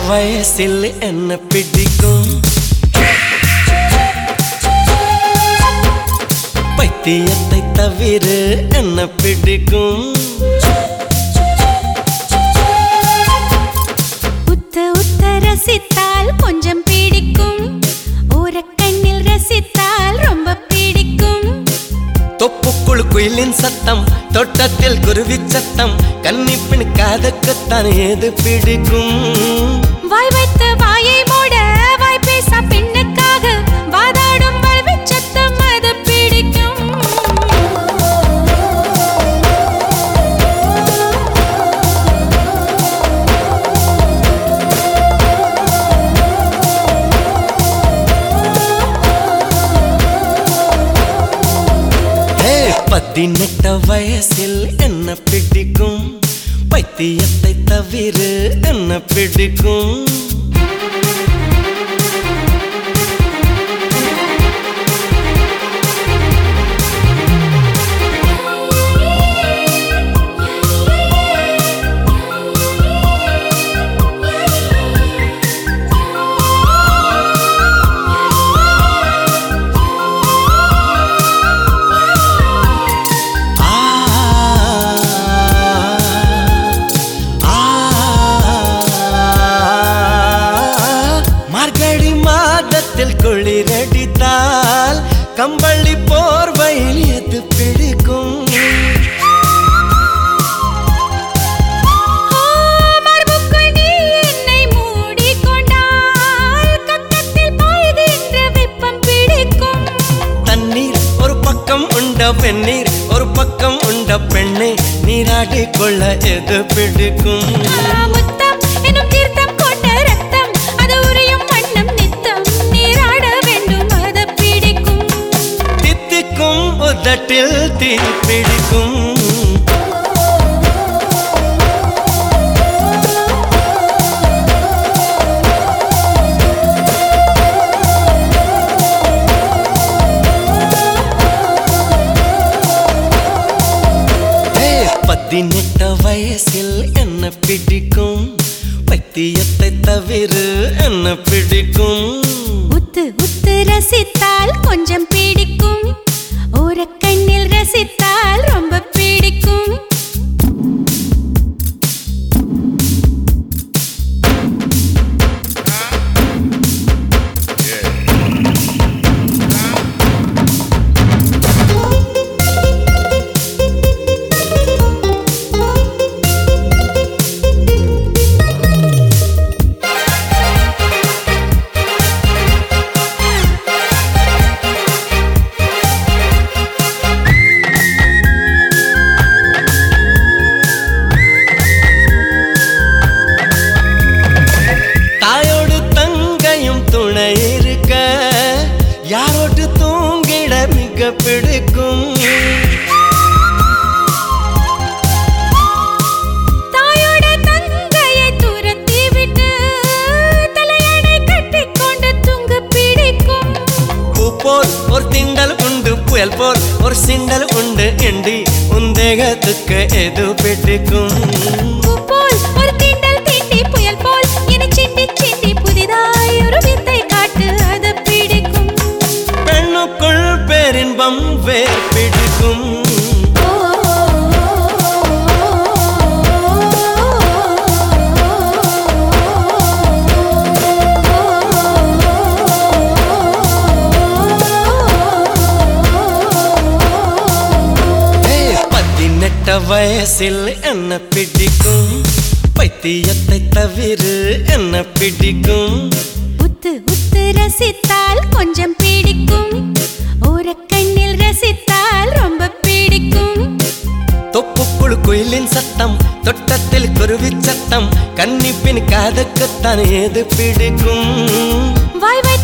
வயசில் என்ன பிடிக்கும் பைத்தியத்தை தவிர என்ன பிடிக்கும் உத்த உத்த ரசித்தால் கொஞ்சம் பிடிக்கும் ஓரக்கண்ணில் ரசித்தால் ரொம்ப பிடிக்கும் தொப்புக்குள் குயிலின் சத்தம் தோட்டத்தில் குருவி சத்தம் கன்னிப்பின் காதக்குத்தான் ஏது பிடிக்கும் வாய் வைத்த வாயை மூட வாய் பேச பெண்ணுக்காக வாதாடும் வல்வி சத்தம் அது பிடிக்கும் ஹே பதினெட்ட வயசில் என்ன பிடிக்கும் பைத்தியத்தை தவிர என்ன பிடிக்கும் ஆ ஆ மார்கழி மாதத்தில் குளிரடித்தால் கம்பளி போர்வையில் எது பிடிக்கும் ஆ, மார்புக்குள் நீ என்னை மூடிக்கொண்டால் கக்கத்தில் பாய்கின்ற வெப்பம் பிடிக்கும் தண்ணீர் ஒரு பக்கம் உண்ட பெண்ணீர் ஒரு பக்கம் உண்ட பெண்ணை நீராடி கொள்ள எது பிடிக்கும் முத்தம் எனும் தீர்த்தம் கொண்ட ரத்தம் அது உரியும் வண்ணம் நித்தம் நீராட வேண்டும் அது பிடிக்கும் தித்திக்கும் உதட்டில் தீ பிடிக்கும் ஹே, பதினெட்டு வயசில் என்ன பிடிக்கும் பைத்தியத்தை தவிர என்ன பிடிக்கும் உத்து உத்து ரசித்தால் கொஞ்சம் பிடிக்கும் ஓரக்கண்ணில் ரசித்தால் ரொம்ப பிடிக்கும் தாயோடு தங்கையும் துணை இருக்க யாரோடு தூங்கிட மிக பிடிக்கும் தாயோட தங்கையை துரத்தி விட்டு தலையணை கட்டிக்கொண்டு தூங்க பிடிக்கும் பூ போல் ஒரு திண்டல் உண்டு புயல் போல் ஒரு சிண்டல் உண்டு எண்டி உந்தேகத்துக்கு எது பிடிக்கும் பூ போல் ஒரு தீண்டல் தீண்டி புயல் போல் என சிண்டி சிண்டி புதிதாய் ஒரு வித்தை காட்டு அது பிடிக்கும் பெண்ணுக்குள் பேரின்பம் வேர் பிடிக்கும் ஓ, ஹே, பதினெட்டு வயசில் என்ன பிடிக்கும் பைத்தியத்தை தவிர என்ன பிடிக்கும் உத்து உத்து ரசித்தால் கொஞ்சம் பிடிக்கும் ஓரக்கண்ணில் ரசித்தால் ரொம்ப பிடிக்கும் தொப்புக்குள் குயிலின் சத்தம் தொட்டத்தில் குருவி சத்தம் கன்னிப்பின் காதுக்குத்தான் ஏது பிடிக்கும் வாய் வை